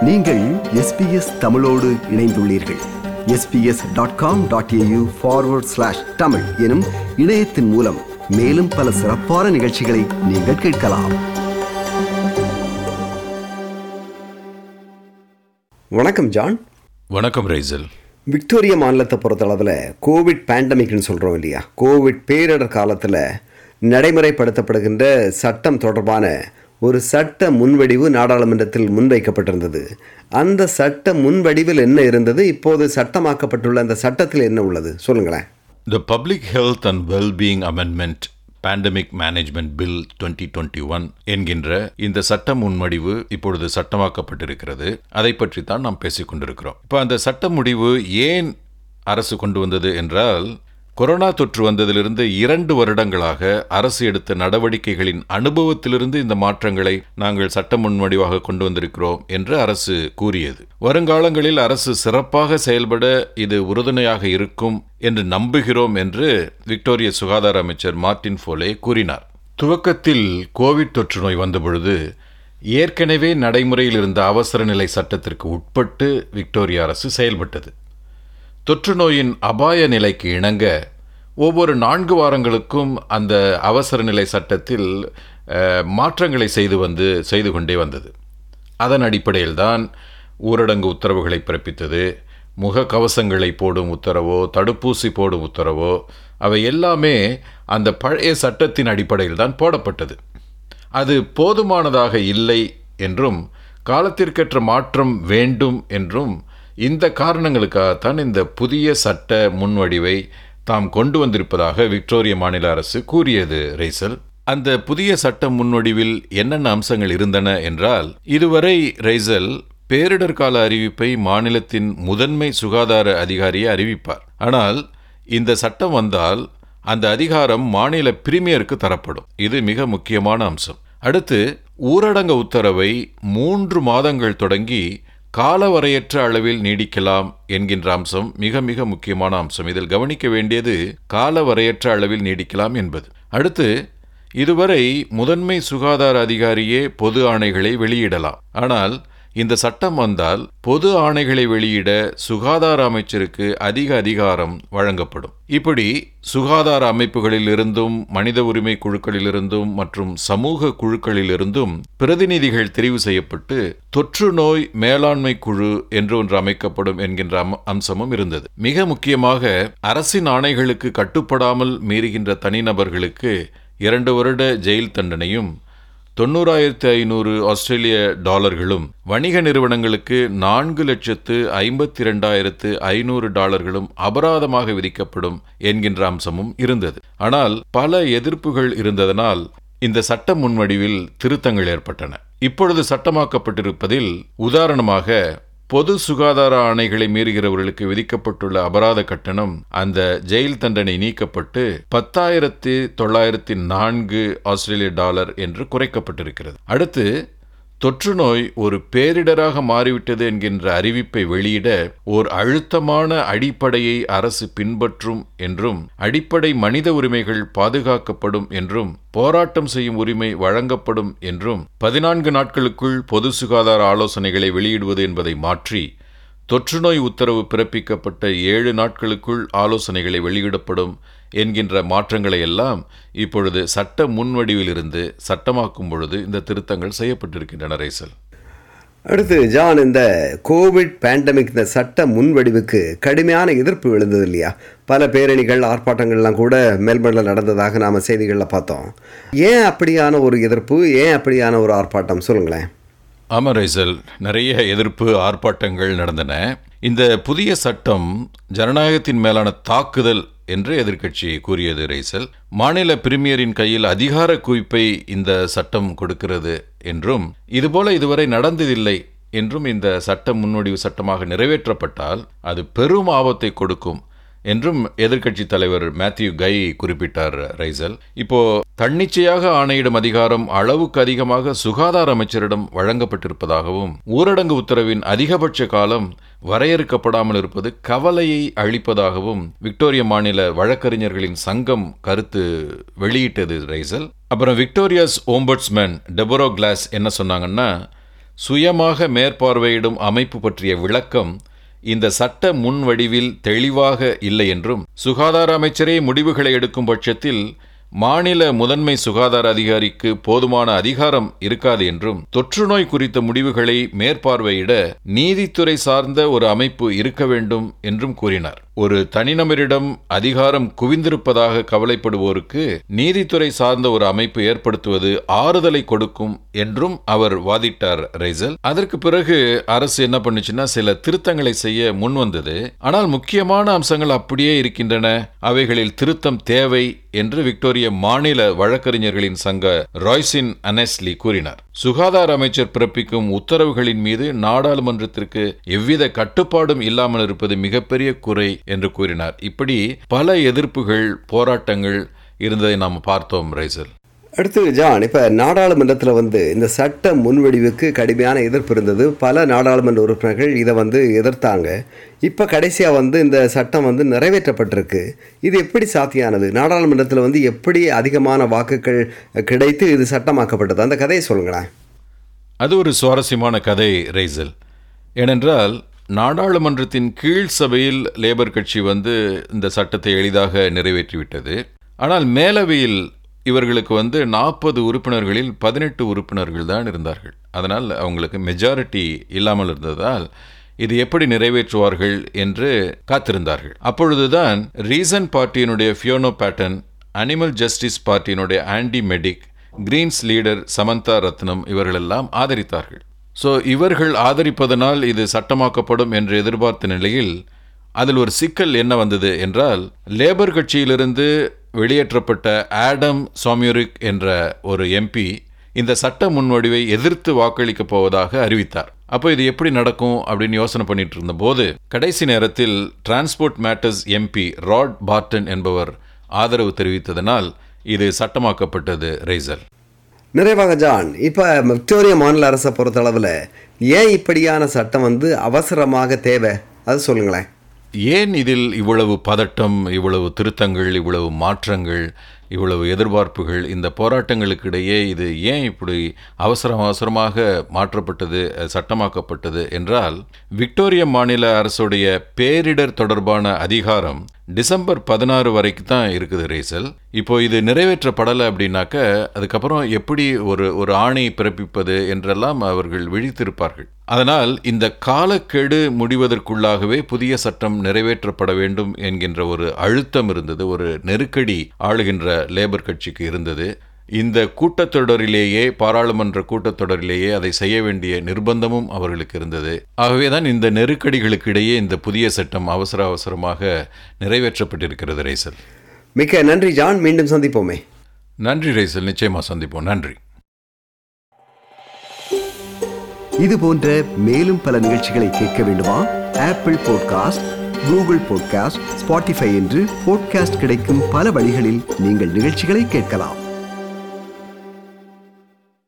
நீங்கள் எஸ்பிஎஸ் தமிழோடு இணைந்துள்ளீர்கள் SBS dot com dot AU forward slash Tamil எனும் இணையத்தின் மூலம் மேலும் பல சிறப்பான நிகழ்ச்சிகளை நீங்கள் கேட்கலாம் வணக்கம் ஜான் வணக்கம் ரைசல் விக்டோரியா மாநிலத்தை பொறுத்தளவில் கோவிட் பேண்டமிக்னு சொல்கிறோம் இல்லையா கோவிட் பேரிடர் காலத்தில் நடைமுறைப்படுத்தப்படுகின்ற சட்டம் தொடர்பான ஒரு சட்ட முன்வடிவு நாடாளுமன்றத்தில் முன்வைக்கப்பட்டிருந்தது அந்த சட்ட முன்வடிவில் என்ன இருந்தது இப்போது சட்டமாக்கப்பட்டுள்ள அந்த சட்டத்தில் என்ன உள்ளது சொல்லுங்களேன் the public health and wellbeing amendment pandemic management bill twenty twenty one என்கின்ற இந்த சட்ட முன்வடிவு இப்பொழுது சட்டமாக்கப்பட்டிருக்கிறது அதை பற்றி தான் நாம் பேசிக் கொண்டிருக்கிறோம் இப்போ அந்த சட்ட முடிவு ஏன் அரசு கொண்டு வந்தது என்றால் கொரோனா தொற்று வந்ததிலிருந்து இரண்டு வருடங்களாக அரசு எடுத்த நடவடிக்கைகளின் அனுபவத்திலிருந்து இந்த மாற்றங்களை நாங்கள் சட்ட முன்வடிவாக கொண்டு வந்திருக்கிறோம் என்று அரசு கூறியது வருங்காலங்களில் அரசு சிறப்பாக செயல்பட இது உறுதுணையாக இருக்கும் என்று நம்புகிறோம் என்று விக்டோரிய சுகாதார அமைச்சர் மார்டின் ஃபோலே கூறினார் துவக்கத்தில் கோவிட் தொற்று நோய் வந்தபொழுது ஏற்கனவே நடைமுறையில் இருந்த அவசர நிலை சட்டத்திற்கு உட்பட்டு விக்டோரியா அரசு செயல்பட்டது தொற்று நோயின் அபாய நிலைக்கு இணங்க ஒவ்வொரு நான்கு வாரங்களுக்கும் அந்த அவசர நிலை சட்டத்தில் அஹ், மாற்றங்களை செய்து வந்து செய்து கொண்டே வந்தது அதன் அடிப்படையில் தான் ஊரடங்கு உத்தரவுகளை பிறப்பித்தது முக கவசங்களை போடும் உத்தரவோ தடுப்பூசி போடும் உத்தரவோ அவை எல்லாமே அந்த பழைய சட்டத்தின் அடிப்படையில் தான் போடப்பட்டது அது போதுமானதாக இல்லை என்றும் காலத்திற்கேற்ற மாற்றம் வேண்டும் என்றும் இந்த காரணங்களுக்காகத்தான் இந்த புதிய சட்ட முன்வடிவை தாம் கொண்டு வந்திருப்பதாக விக்டோரிய மாநில அரசு கூறியது ரைசல் அந்த புதிய சட்ட முன்வடிவில் என்னென்ன அம்சங்கள் இருந்தன என்றால் இதுவரை ரைசல் பேரிடர் கால அறிவிப்பை மாநிலத்தின் முதன்மை சுகாதார அதிகாரியே அறிவிப்பார் ஆனால் இந்த சட்டம் வந்தால் அந்த அதிகாரம் மாநில பிரீமியருக்கு தரப்படும் இது மிக முக்கியமான அம்சம் அடுத்து ஊரடங்கு உத்தரவை மூன்று மாதங்கள் தொடங்கி காலவரையற்ற அளவில் நீடிக்கலாம் என்கின்ற அம்சம் மிக மிக முக்கியமான அம்சம் இதில் கவனிக்க வேண்டியது காலவரையற்ற அளவில் நீடிக்கலாம் என்பது அடுத்து இதுவரை முதன்மை சுகாதார அதிகாரியே பொது ஆணைகளை வெளியிடலாம் ஆனால் இந்த சட்டம் வந்தால் பொது ஆணைகளை வெளியிட சுகாதார அமைச்சருக்கு அதிக அதிகாரம் வழங்கப்படும் இப்படி சுகாதார அமைப்புகளிலிருந்தும் மனித உரிமை குழுக்களிலிருந்தும் மற்றும் சமூக குழுக்களிலிருந்தும் பிரதிநிதிகள் தெரிவு செய்யப்பட்டு தொற்று நோய் மேலாண்மை குழு என்று ஒன்று அமைக்கப்படும் என்கின்ற அம்- அம்சமும் இருந்தது மிக முக்கியமாக அரசின் ஆணைகளுக்கு கட்டுப்படாமல் மீறுகின்ற தனிநபர்களுக்கு இரண்டு வருட ஜெயில் தண்டனையும் தொண்ணூறாயிரத்து ஐநூறு ஆஸ்திரேலிய டாலர்களும் வணிக நிறுவனங்களுக்கு நான்கு லட்சத்து ஐம்பத்தி இரண்டாயிரத்து ஐநூறு டாலர்களும் அபராதமாக விதிக்கப்படும் என்கின்ற அம்சமும் இருந்தது ஆனால் பல எதிர்ப்புகள் இருந்ததனால் இந்த சட்ட முன்வடிவில் திருத்தங்கள் ஏற்பட்டன இப்பொழுது சட்டமாக்கப்பட்டிருப்பதில் உதாரணமாக பொது சுகாதார ஆணைகளை மீறுகிறவர்களுக்கு விதிக்கப்பட்டுள்ள அபராத கட்டணம் அந்த ஜெயில் தண்டனை நீக்கப்பட்டு பத்தாயிரத்தி தொள்ளாயிரத்தி நான்கு ஆஸ்திரேலிய டாலர் என்று குறைக்கப்பட்டிருக்கிறது அடுத்து தொற்று நோய் ஒரு பேரிடராக மாறிவிட்டது என்கின்ற அறிவிப்பை வெளியிட ஓர் அழுத்தமான அடிப்படையை அரசு பின்பற்றும் என்றும் அடிப்படை மனித உரிமைகள் பாதுகாக்கப்படும் என்றும் போராட்டம் செய்யும் உரிமை வழங்கப்படும் என்றும் பதினான்கு நாட்களுக்குள் பொது சுகாதார ஆலோசனைகளை வெளியிடுவது என்பதை மாற்றி தொற்றுநோய் உத்தரவு பிறப்பிக்கப்பட்ட ஏழு நாட்களுக்குள் ஆலோசனைகளை வெளியிடப்படும் என்கின்ற மாற்றங்களை எல்லாம் இப்பொழுது சட்ட முன்வடிவிலிருந்து சட்டமாக்கும் பொழுது இந்த திருத்தங்கள் செய்யப்பட்டிருக்கின்றன ரைசல் அடுத்து ஜான் இந்த கோவிட் பேண்டமிக் இந்த சட்ட முன்வடிவுக்கு கடுமையான எதிர்ப்பு எழுந்தது இல்லையா பல பேரணிகள் ஆர்ப்பாட்டங்கள்லாம் கூட மெல்பர்னில் நடந்ததாக நாம் செய்திகளில் பார்த்தோம் ஏன் அப்படியான ஒரு எதிர்ப்பு ஏன் அப்படியான ஒரு ஆர்ப்பாட்டம் சொல்லுங்களேன் ஆமாம் ரைசல் நிறைய எதிர்ப்பு ஆர்ப்பாட்டங்கள் நடந்தன இந்த புதிய சட்டம் ஜனநாயகத்தின் மேலான தாக்குதல் என்று எதிர்க்கட்சி கூறியது ரைசல் மாநில பிரீமியரின் கையில் அதிகார குவிப்பை இந்த சட்டம் கொடுக்கிறது என்றும் இதுபோல இதுவரை நடந்ததில்லை என்றும் இந்த சட்டம் முன்வடிவு சட்டமாக நிறைவேற்றப்பட்டால் அது பெரும் ஆபத்தை கொடுக்கும் என்றும் எதிர்க்கட்சி தலைவர் மேத்யூ கை குறிப்பிட்டார் ரைசல் இப்போ தன்னிச்சையாக ஆணையிடும் அதிகாரம் அளவுக்கு அதிகமாக சுகாதார அமைச்சரிடம் வழங்கப்பட்டிருப்பதாகவும் ஊரடங்கு உத்தரவின் அதிகபட்ச காலம் வரையறுக்கப்படாமல் இருப்பது கவலையை அளிப்பதாகவும் விக்டோரிய மாநில வழக்கறிஞர்களின் சங்கம் கருத்து வெளியிட்டது ரைசல் அப்புறம் விக்டோரியாஸ் ஓம்பட்ஸ்மேன் டெபரோ கிளாஸ் என்ன சொன்னாங்கன்னா சுயமாக மேற்பார்வையிடும் அமைப்பு பற்றிய விளக்கம் இந்த சட்ட முன்வடிவில் தெளிவாக இல்லை என்றும் சுகாதார அமைச்சரே முடிவுகளை எடுக்கும் பட்சத்தில் மாநில முதன்மை சுகாதார அதிகாரிக்கு போதுமான அதிகாரம் இருக்காது என்றும் தொற்று நோய் குறித்த முடிவுகளை மேற்பார்வையிட நீதித்துறை சார்ந்த ஒரு அமைப்பு இருக்க வேண்டும் என்றும் கூறினார் ஒரு தனிநபரிடம் அதிகாரம் குவிந்திருப்பதாக கவலைப்படுவோருக்கு நீதித்துறை சார்ந்த ஒரு அமைப்பு ஏற்படுத்துவது ஆறுதலை கொடுக்கும் என்றும் அவர் வாதிட்டார் ரைசல் அதற்கு பிறகு அரசு என்ன பண்ணுச்சுன்னா சில திருத்தங்களை செய்ய முன்வந்தது ஆனால் முக்கியமான அம்சங்கள் அப்படியே இருக்கின்றன அவைகளில் திருத்தம் தேவை என்று விக்டோரிய மாநில வழக்கறிஞர்களின் சங்க ராய்சின் அனெஸ்லி கூறினார் சுகாதார அமைச்சர் பிறப்பிக்கும் உத்தரவுகளின் மீது நாடாளுமன்றத்திற்கு எவ்வித கட்டுப்பாடும் இல்லாமல் இருப்பது மிகப்பெரிய குறை என்று கூறினார் இப்படி பல எதிர்ப்புகள் போராட்டங்கள் இருந்ததை நாம் பார்த்தோம் ரைசல் அடுத்து ஜான் இப்போ நாடாளுமன்றத்தில் வந்து இந்த சட்ட முன்வடிவுக்கு கடுமையான எதிர்ப்பு இருந்தது பல நாடாளுமன்ற உறுப்பினர்கள் இதை வந்து எதிர்த்தாங்க இப்போ கடைசியாக வந்து இந்த சட்டம் வந்து நிறைவேற்றப்பட்டிருக்கு இது எப்படி சாத்தியானது நாடாளுமன்றத்தில் வந்து எப்படி அதிகமான வாக்குகள் கிடைத்து இது சட்டமாக்கப்பட்டது அந்த கதையை சொல்லுங்களேன் அது ஒரு சுவாரஸ்யமான கதை ரைசல் ஏனென்றால் நாடாளுமன்றத்தின் கீழ் சபையில் லேபர் கட்சி வந்து இந்த சட்டத்தை எளிதாக நிறைவேற்றிவிட்டது ஆனால் மேலவையில் இவர்களுக்கு வந்து நாற்பது உறுப்பினர்களில் பதினெட்டு உறுப்பினர்கள் தான் இருந்தார்கள் அதனால் அவங்களுக்கு மெஜாரிட்டி இல்லாமல் இருந்ததால் இது எப்படி நிறைவேற்றுவார்கள் என்று காத்திருந்தார்கள் அப்பொழுதுதான் ரீசன் பார்ட்டியினுடைய ஃபியோனோ பேட்டன் அனிமல் ஜஸ்டிஸ் பார்ட்டியினுடைய Andy Meddick Greens leader Samantha Ratnam இவர்களெல்லாம் ஆதரித்தார்கள் ஸோ இவர்கள் ஆதரிப்பதனால் இது சட்டமாக்கப்படும் என்று எதிர்பார்த்த நிலையில் அதில் ஒரு சிக்கல் என்ன வந்தது என்றால் லேபர் கட்சியிலிருந்து வெளியேற்றப்பட்ட ஆடம் சாமியூரிக் என்ற ஒரு எம்பி இந்த சட்ட முன்வடிவை எதிர்த்து வாக்களிக்கப் போவதாக அறிவித்தார் அப்போ இது எப்படி நடக்கும் அப்படின்னு யோசனை பண்ணிட்டு இருந்தபோது கடைசி நேரத்தில் transport matters MP Rod Barton என்பவர் ஆதரவு தெரிவித்ததனால் இது சட்டமாக்கப்பட்டது ரைசல் நிறைவாக ஜான் இப்போ விக்டோரியா மாநில அரசை பொறுத்தளவில் ஏன் இப்படியான சட்டம் வந்து அவசரமாக தேவை அது சொல்லுங்களேன் ஏன் இதில் இவ்வளவு பதட்டம் இவ்வளவு திருத்தங்கள் இவ்வளவு மாற்றங்கள் இவ்வளவு எதிர்பார்ப்புகள் இந்த போராட்டங்களுக்கு இடையே இது ஏன் இப்படி அவசரம் அவசரமாக மாற்றப்பட்டது அஹ், சட்டமாக்கப்பட்டது என்றால் விக்டோரிய மாநில அரசுடைய பேரிடர் தொடர்பான அதிகாரம் டிசம்பர் பதினாறு வரைக்கும் தான் இருக்குது ரேசல் இப்போ இது நிறைவேற்றப்படலை அப்படின்னாக்க அதுக்கப்புறம் எப்படி ஒரு ஒரு ஆணை பிறப்பிப்பது என்றெல்லாம் அவர்கள் விழித்திருப்பார்கள் அதனால் இந்த காலக்கெடு முடிவதற்குள்ளாகவே புதிய சட்டம் நிறைவேற்றப்பட வேண்டும் என்கின்ற ஒரு அழுத்தம் இருந்தது ஒரு நெருக்கடி ஆளுகின்ற லேபர் கட்சிக்கு இருந்தது இந்த கூட்டத்தொடரிலேயே பாராளுமன்ற கூட்டத்தொடரிலேயே அதை செய்ய வேண்டிய நிர்பந்தமும் அவர்களுக்கு இருந்தது ஆகவேதான் இந்த நெருக்கடிகளுக்கு இடையே இந்த புதிய சட்டம் அவசர அவசரமாக நிறைவேற்றப்பட்டிருக்கிறது ரைசல் மிக்க நன்றி ஜான் மீண்டும் சந்திப்போமே நன்றி ரைசல் நிச்சயமா சந்திப்போம் நன்றி இது போன்ற மேலும் பல நிகழ்ச்சிகளை கேட்க வேண்டுமா Apple podcast Google podcast Spotify என்று பாட்காஸ்ட் கிடைக்கும் பல வழிகளில் நீங்கள் நிகழ்ச்சிகளை கேட்கலாம்